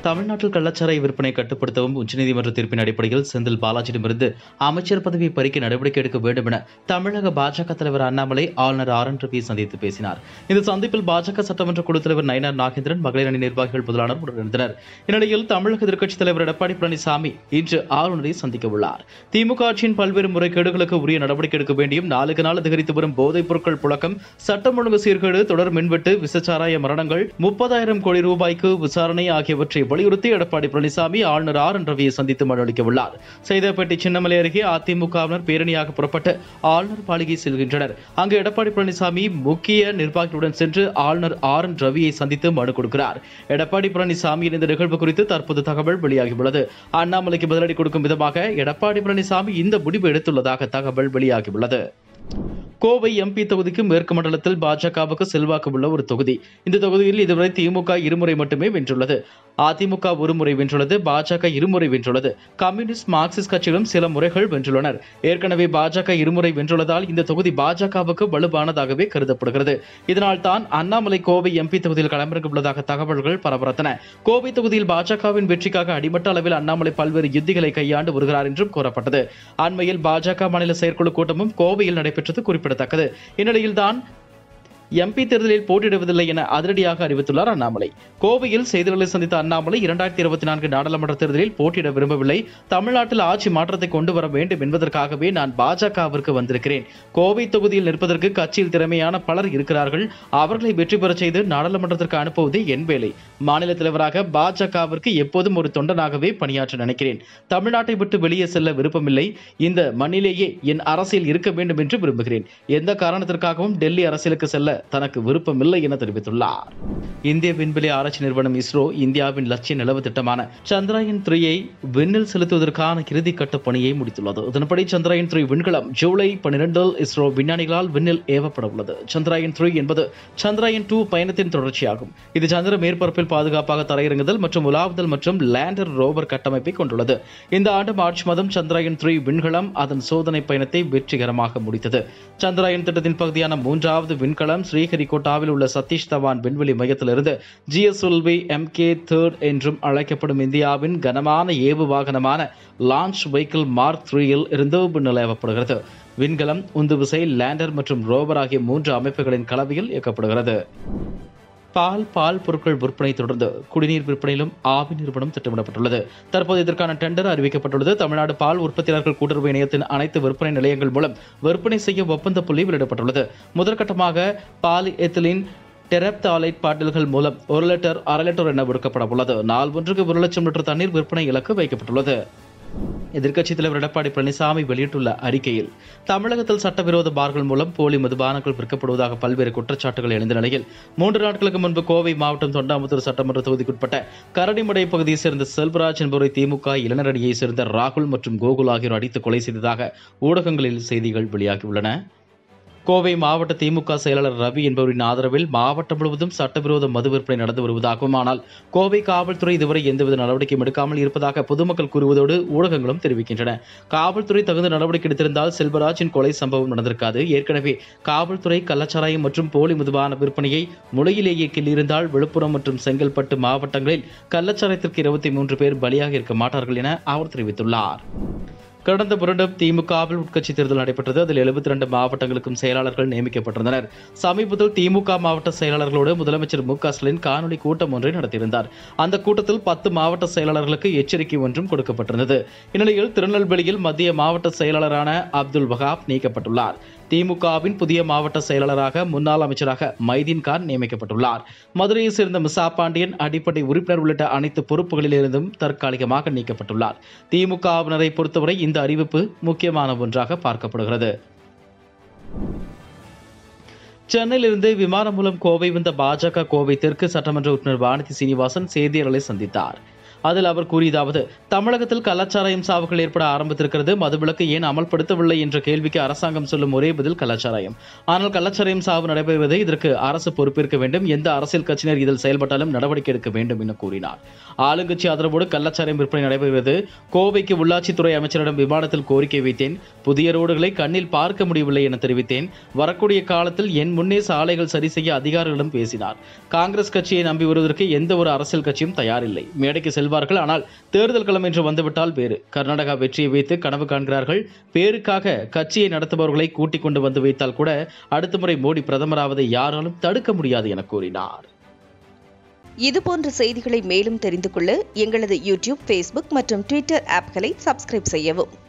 தமிழ்நாட்டில் கள்ளச்சாராய விற்பனை கட்டுப்படுத்தவும் உச்சநீதிமன்ற தீர்ப்பின் அடிப்படையில் செந்தில் பாலாஜியிடமிருந்து அமைச்சர் பதவியை பறிக்க நடவடிக்கை எடுக்க வேண்டும் என தமிழக பாஜக தலைவர் அண்ணாமலை ஆளுநர் ஆர் என் ரவியை சந்தித்து பேசினார் இந்த சந்திப்பில் பாஜக சட்டமன்ற குழு தலைவர் நயனார் நாகேந்திரன் மகளிர் அணி நிர்வாகிகள் முதலானோர் உடனிருந்தனர் இந்நிலையில் தமிழக எதிர்க்கட்சித் தலைவர் எடப்பாடி பழனிசாமி இன்று ஆளுநரை சந்திக்க உள்ளார் திமுக ஆட்சியின் பல்வேறு முறைகேடுகளுக்கு உரிய நடவடிக்கை எடுக்க வேண்டியும் நாளுக்கு நாள் அதிகரித்து வரும் போதைப் பொருட்கள் புழக்கம் சட்டம் ஒழுங்கு சீர்கேடு தொடர் மின்வெட்டு விசச்சாராய மரணங்கள் முப்பதாயிரம் கோடி ரூபாய்க்கு விசாரணை ஆகியவற்றை வலியுறுத்தி எடப்பாடி பழனிசாமி ஆளுநர் ஆர் என் ரவியை சந்தித்து மனு அளிக்க உள்ளார் சைதாப்பேட்டை சின்னமலை அருகே அதிமுகவினர் பேரணியாக புறப்பட்டு ஆளுநர் மாளிகை செல்கின்றனர் அங்கு எடப்பாடி பழனிசாமி முக்கிய நிர்வாகிகளுடன் சென்று ஆளுநர் ஆர் என் ரவியை சந்தித்து மனு கொடுக்கிறார் எடப்பாடி பழனிசாமியின் இந்த நிகழ்வு குறித்து தற்போது தகவல் வெளியாகியுள்ளது அண்ணாமலைக்கு பதிலடி கொடுக்கும் விதமாக எடப்பாடி பழனிசாமி இந்த முடிவு எடுத்துள்ளதாக தகவல் வெளியாகியுள்ளது கோவை எம்பி தொகுதிக்கு மேற்கு மண்டலத்தில் பாஜகவுக்கு செல்வாக்கு உள்ள ஒரு தொகுதி இந்த தொகுதியில் இதுவரை திமுக இருமுறை மட்டுமே வென்றுள்ளது அதிமுக ஒரு முறை வென்றுள்ளது பாஜக இருமுறை வென்றுள்ளது கம்யூனிஸ்ட் மார்க்சிஸ்ட் கட்சிகளும் சில முறைகள் வென்றுள்ளனர் ஏற்கனவே பாஜக இருமுறை வென்றுள்ளதால் இந்த தொகுதி பாஜகவுக்கு வலுவானதாகவே கருதப்படுகிறது இதனால் தான் அண்ணாமலை கோவை எம்பி தொகுதியில் களமிறங்க உள்ளதாக தகவல்கள் பரபரத்தன கோவை தொகுதியில் பாஜகவின் வெற்றிக்காக அடிமட்ட அளவில் அண்ணாமலை பல்வேறு யுத்திகளை கையாண்டு வருகிறார் என்றும் கூறப்பட்டது அண்மையில் பாஜக மாநில செயற்குழு கூட்டமும் கோவையில் நடைபெற்றது குறிப்பிடத்தக்கது இந்நிலையில்தான் எம்பி தேர்தலில் போட்டியிடுவதில்லை என அதிரடியாக அறிவித்துள்ளார் அண்ணாமலை கோவையில் செய்தியாளர்களை சந்தித்த அண்ணாமலை இரண்டாயிரத்தி இருபத்தி நான்கு நாடாளுமன்ற தேர்தலில் போட்டியிட விரும்பவில்லை தமிழ்நாட்டில் ஆட்சி மாற்றத்தை கொண்டு வர வேண்டும் என்பதற்காகவே நான் பாஜகவிற்கு வந்திருக்கிறேன் கோவை தொகுதியில் நிற்பதற்கு கட்சியில் திறமையான பலர் இருக்கிறார்கள் அவர்களை வெற்றி பெறச் செய்து நாடாளுமன்றத்திற்கு அனுப்புவதே என் வேலை மாநில தலைவராக பாஜகவிற்கு எப்போதும் ஒரு தொண்டனாகவே பணியாற்ற நினைக்கிறேன் தமிழ்நாட்டை விட்டு வெளியே செல்ல விருப்பமில்லை இந்த மண்ணிலேயே என் அரசியல் இருக்க வேண்டும் என்று விரும்புகிறேன் எந்த காரணத்திற்காகவும் டெல்லி அரசியலுக்கு செல்ல தனக்கு விருப்பமில்லை என தெரிவித்துள்ளார் இந்திய விண்வெளி ஆராய்ச்சி நிறுவனம் இஸ்ரோ இந்தியாவின் லட்சிய நிலவு திட்டமான சந்திராயன் த்ரீயை விண்ணில் செலுத்துவதற்கான இறுதிக்கட்ட பணியை முடித்துள்ளது இதன்படி சந்திராயன் த்ரீ விண்கலம் ஜூலை பன்னிரெண்டில் இஸ்ரோ விஞ்ஞானிகளால் விண்ணில் ஏவப்பட உள்ளது சந்திராயன் த்ரீ என்பது சந்திராயன் டூ பயணத்தின் தொடர்ச்சியாகும் இது சந்திர மேற்பரப்பில் பாதுகாப்பாக தரையிறங்குதல் மற்றும் உலாவுதல் மற்றும் லேண்டர் ரோவர் கட்டமைப்பை கொண்டுள்ளது இந்த ஆண்டு மார்ச் மாதம் சந்திராயன் த்ரீ விண்கலம் அதன் சோதனை பயணத்தை வெற்றிகரமாக முடித்தது சந்திராயன் திட்டத்தின் பகுதியான மூன்றாவது விண்கலம் ஸ்ரீஹரிகோட்டாவில் உள்ள சதீஷ் தவான் விண்வெளி மையத்திலிருந்து ஜிஎஸ்எல்வி எம் கே தேர்ட் என்றும் அழைக்கப்படும் இந்தியாவின் கனமான ஏவு வாகனமான லான்ச் வெஹிக்கிள் மார்க் த்ரீயில் இருந்து விண்ணிலேவப்படுகிறது விண்கலம் உந்துவிசை லேண்டர் மற்றும் ரோவர் ஆகிய மூன்று அமைப்புகளின் கலவையில் இயக்கப்படுகிறது பால் பால் பொருட்கள் விற்பனை தொடர்ந்து குடிநீர் விற்பனையிலும் ஆவி நிறுவனம் திட்டமிடப்பட்டுள்ளது தற்போது இதற்கான டெண்டர் அறிவிக்கப்பட்டுள்ளது தமிழ்நாடு பால் உற்பத்தியாளர்கள் கூட்டுறவு இணையத்தின் அனைத்து விற்பனை நிலையங்கள் மூலம் விற்பனை செய்ய ஒப்பந்த புள்ளி வெளியிடப்பட்டுள்ளது முதற்கட்டமாக பால் எத்திலின் டெரப்தாலைட் பாட்டில்கள் மூலம் ஒரு லிட்டர் அரை லிட்டர் என விற்கப்பட உள்ளது நாள் ஒன்றுக்கு ஒரு லட்சம் லிட்டர் தண்ணீர் விற்பனை இலக்கு வைக்கப்பட்டுள்ளது எதிர்க்கட்சித் தலைவர் எடப்பாடி பழனிசாமி வெளியிட்டுள்ள அறிக்கையில் தமிழகத்தில் சட்டவிரோத பார்கள் மூலம் போலி மதுபானங்கள் விற்கப்படுவதாக பல்வேறு குற்றச்சாட்டுகள் எழுந்த நிலையில் மூன்று நாட்களுக்கு முன்பு கோவை மாவட்டம் தொண்டாமுத்தூர் சட்டமன்ற தொகுதிக்குட்பட்ட கரடிமடை பகுதியைச் சேர்ந்த செல்வராஜ் என்பவரை திமுக இளைஞர் அணியைச் சேர்ந்த ராகுல் மற்றும் கோகுல் ஆகியோர் அடித்து கொலை செய்ததாக ஊடகங்களில் செய்திகள் வெளியாகியுள்ளன கோவை மாவட்ட திமுக செயலாளர் ரவி என்பவரின் ஆதரவில் மாவட்டம் முழுவதும் சட்டவிரோத மது விற்பனை நடந்து வருவதாகவும் ஆனால் கோவை காவல்துறை இதுவரை எந்தவித நடவடிக்கையும் எடுக்காமல் இருப்பதாக பொதுமக்கள் கூறுவதோடு ஊடகங்களும் தெரிவிக்கின்றன காவல்துறை தகுந்த நடவடிக்கை எடுத்திருந்தால் செல்வராஜின் கொலை சம்பவம் நடந்திருக்காது ஏற்கனவே காவல்துறை கள்ளச்சாராயம் மற்றும் போலி மதுபான விற்பனையை முளையிலேயே கிள்ளியிருந்தால் விழுப்புரம் மற்றும் செங்கல்பட்டு மாவட்டங்களில் கள்ளச்சாராயத்திற்கு இருபத்தி மூன்று பேர் பலியாக இருக்க மாட்டார்கள் என அவர் தெரிவித்துள்ளார் கடந்த வருடம் திமுகவில் உட்கட்சி தேர்தல் நடைபெற்றது அதில் எழுபத்தி ரெண்டு மாவட்டங்களுக்கும் செயலாளர்கள் நியமிக்கப்பட்டிருந்தனர் சமீபத்தில் திமுக மாவட்ட செயலாளர்களோடு முதலமைச்சர் மு க ஸ்டாலின் காணொலி கூட்டம் ஒன்றை நடத்தியிருந்தார் அந்த கூட்டத்தில் பத்து மாவட்ட செயலாளர்களுக்கு எச்சரிக்கை ஒன்றும் கொடுக்கப்பட்டிருந்தது இந்நிலையில் திருநெல்வேலியில் மத்திய மாவட்ட செயலாளரான அப்துல் வஹாப் நீக்கப்பட்டுள்ளார் திமுகவின் புதிய மாவட்ட செயலாளராக முன்னாள் அமைச்சராக மைதீன் கான் நியமிக்கப்பட்டுள்ளார் மதுரையை சேர்ந்த மிசா பாண்டியன் அடிப்படை உறுப்பினர் உள்ளிட்ட அனைத்து பொறுப்புகளிலிருந்தும் தற்காலிகமாக நீக்கப்பட்டுள்ளார் திமுகவினரை பொறுத்தவரை இந்த அறிவிப்பு முக்கியமான ஒன்றாக பார்க்கப்படுகிறது சென்னையிலிருந்து விமானம் மூலம் கோவை வந்த பாஜக கோவை தெற்கு சட்டமன்ற உறுப்பினர் வானதி சீனிவாசன் செய்தியாளர்களை சந்தித்தார் அதில் அவர் கூறியதாவது தமிழகத்தில் கள்ளச்சாராயம் சாவுகள் ஏற்பட ஆரம்பித்திருக்கிறது மதுவிலக்கு ஏன் அமல்படுத்தவில்லை என்ற கேள்விக்கு அரசாங்கம் சொல்லும் ஒரே பதில் கள்ளச்சாராயம் ஆனால் கள்ளச்சாராயம் சாவு நடைபெறுவதை இதற்கு அரசு பொறுப்பேற்க வேண்டும் எந்த அரசியல் கட்சியினர் இதில் செயல்பட்டாலும் நடவடிக்கை எடுக்க வேண்டும் என கூறினார் ஆளுங்கட்சி ஆதரவோடு கள்ளச்சாராயம் விற்பனை நடைபெறுவது கோவைக்கு உள்ளாட்சித்துறை அமைச்சரிடம் விமானத்தில் கோரிக்கை வைத்தேன் புதிய ரோடுகளை கண்ணில் பார்க்க முடியவில்லை என தெரிவித்தேன் வரக்கூடிய காலத்தில் என் முன்னே சாலைகள் சரி செய்ய அதிகாரிகளிடம் பேசினார் காங்கிரஸ் கட்சியை நம்பி வருவதற்கு எந்த ஒரு அரசியல் கட்சியும் தயாரில்லை மேடைக்கு செல்வார்கள் ஆனால் தேர்தல் களம் என்று வந்துவிட்டால் வேறு கர்நாடகா வெற்றியை வைத்து கனவு காண்கிறார்கள் பேருக்காக கட்சியை நடத்துபவர்களை கூட்டிக் கொண்டு வந்து வைத்தால் கூட அடுத்த முறை மோடி பிரதமராவதை யாராலும் தடுக்க முடியாது என கூறினார் இதுபோன்ற செய்திகளை மேலும் தெரிந்து கொள்ள எங்களது யூடியூப் ஃபேஸ்புக் மற்றும் ட்விட்டர் ஆப்களை சப்ஸ்கிரைப் செய்யவும்